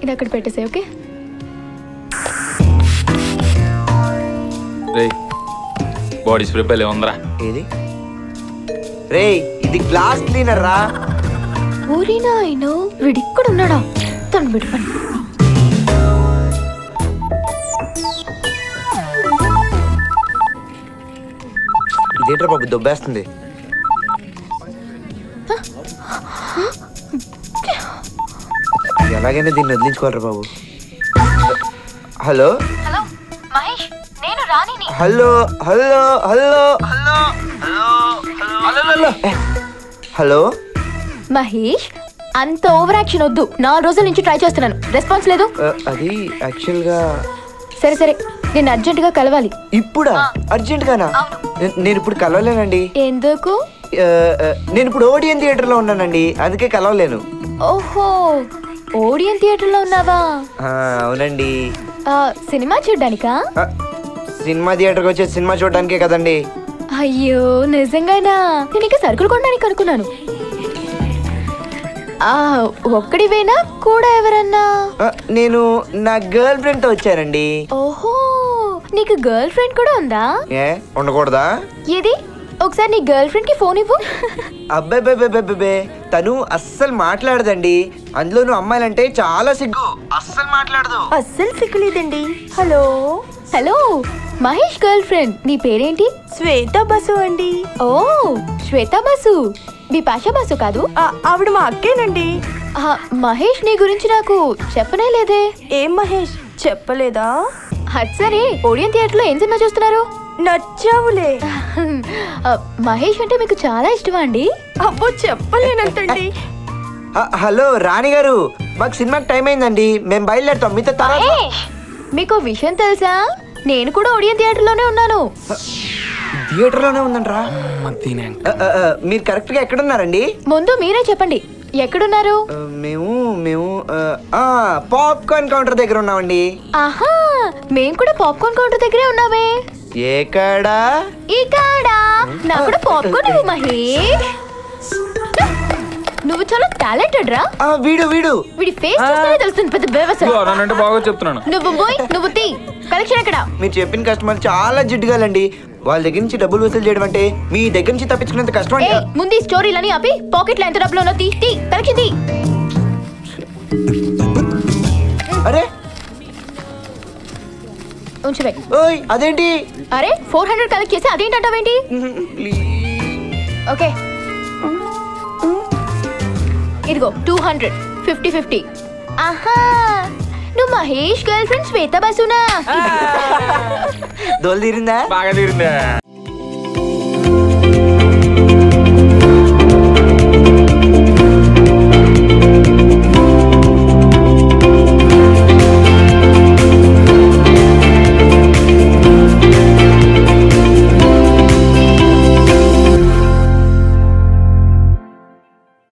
ఇది అక్కడ పెట్టేసాయి ఓకే రే బాడీ స్ప్రే పల్లె ఉందరా ఏది రేయ్ ఇది గ్లాస్ క్లీనర్ రా ఊరినా ఆయన వీడిక్కడ ఉన్నాడా తను విడిపని ఇదేంట్రా బాబు దొబ్బేస్తుంది ఎలాగైనా దీన్ని వదిలించుకోవాలరా బాబు హలో హలో మహేష్ నేను రాణిని hello hello hello hello hello hello Mahesh అంత ఓవర్ యాక్షన్ వద్దు నాలుగు రోజుల నుంచి ట్రై చేస్తున్నాను రెస్పాన్స్ లేదు ఆ, అది యాక్చువల్గా సరే సరే నేను అర్జెంట్ గా కలవాలి ఇప్పుడా అర్జెంట్ గానా నే- నేను ఇప్పుడు కలవలేనండి ఎందుకు ఆ, ఆ, నేను ఇప్పుడు ఓడియన్ థియేటర్లో ఉన్నానండి అందుకే కలవలేను ఓహో ఓడియన్ థియేటర్ లో ఉన్నావా ఆ, అవునండి ఆ, సినిమా చూడ్డానికా ఆ, సినిమా థియేటర్కి వచ్చే సినిమా చూడడానికే కదండి అయ్యో నిజంగానా నేను ఇంకా సరుకులు కొనడానికి అనుకున్నాను ఆ ఒక్కడివేనా కూడా ఎవరన్నా ఆ, నేను నా గర్ల్ ఫ్రెండ్తో వచ్చానండి ఓహో నీకు గర్ల్ ఫ్రెండ్ కూడా ఉందా ఏ ఉండకూడదా ఏది ఒకసారి నీ గర్ల్ ఫ్రెండ్ కి ఫోన్ ఇవ్వు అబ్బాయి తను అస్సలు మాట్లాడదండి అందులోనూ అమ్మాయిలంటే చాలా సిగ్గు అస్సలు మాట్లాడదు అస్సలు సిగ్గులేదండి hello hello Mahesh girlfriend నీ పేరేంటి శ్వేత బసు అండి ఓ శ్వేత బాసు బిపాషా బాసు కాదు ఆ, ఆవిడ మా అక్కేనండి ఆ, మహేష్ నీ గురించి నాకు చెప్పనే లేదే ఏం మహేష్ చెప్పలేదా అది సరే ఓడియన్ థియేటర్ లో ఏం సినిమా చూస్తున్నారు నచ్చావులే ఆ, మహేష్ అంటే మీకు చాలా ఇష్టమా అండి అబ్బో చెప్పలేనంతండి ఆ, హలో రాణి గారు మాకు సినిమాకి టైం అయిందండి మేము బయలుదేరుతాం మీతో తర్వాత మహేష్ మీకు ఓ విషయం తెలుసా నేను కూడా ఓడియన్ థియేటర్ లోనే ఉన్నాను థియేటర్లోనే ఉందంట్రా ఆ, ఆ, ఆ, మీరు కరెక్ట్గా ఎక్కడున్నారండి ముందు మీరే చెప్పండి ఎక్కడున్నారు ఆ, మేము మేము ఆ, పాప్కార్న్ కౌంటర్ దగ్గర ఉన్నామండి ఆహా మేము కూడా పాప్కార్న్ కౌంటర్ దగ్గరే ఉన్నామే ఎక్కడా ఇక్కడ నాకు కూడా పాప్కార్న్ ఇవ్వు మహేష్ నువ్వు చాలా టాలెంటెడ్ రా ఆ, వీడు వీడు వీడి ఫేస్ చూస్తేనే తెలుస్తుంది పెద్ద బేవస అంటే బాగా చెప్తున్నాను నువ్వు పోయి నువ్వు తీ కలెక్షన్ ఎక్కడ మీరు చెప్పిన కస్టమర్ చాలా జిడ్డుగాలండి వాళ్ళ దగ్గర నుంచి డబ్బులు వసూలు చేయడం అంటే మీ దగ్గర నుంచి తప్పించుకునేంత కష్టం ఏ అండి ముందు ఈ స్టోరీలని ఆపి పాకెట్లో ఎంత డబ్బులు ఉన్నో తీ తీ కలెక్షన్ తీ అరే ఉంచువే ఓయ్ అదేంటి అరే ఫోర్ హండ్రెడ్ కలెక్ట్ చేసి అదేంటంటావేంటి ప్లీజ్ ఓకే ఇదిగో టూ హండ్రెడ్ ఫిఫ్టీ ఫిఫ్టీ ఆహా నువ్వు మహేష్ గర్ల్ ఫ్రెండ్ శ్వేత బసునా దోలు తీరిందా బాగా తీరిందా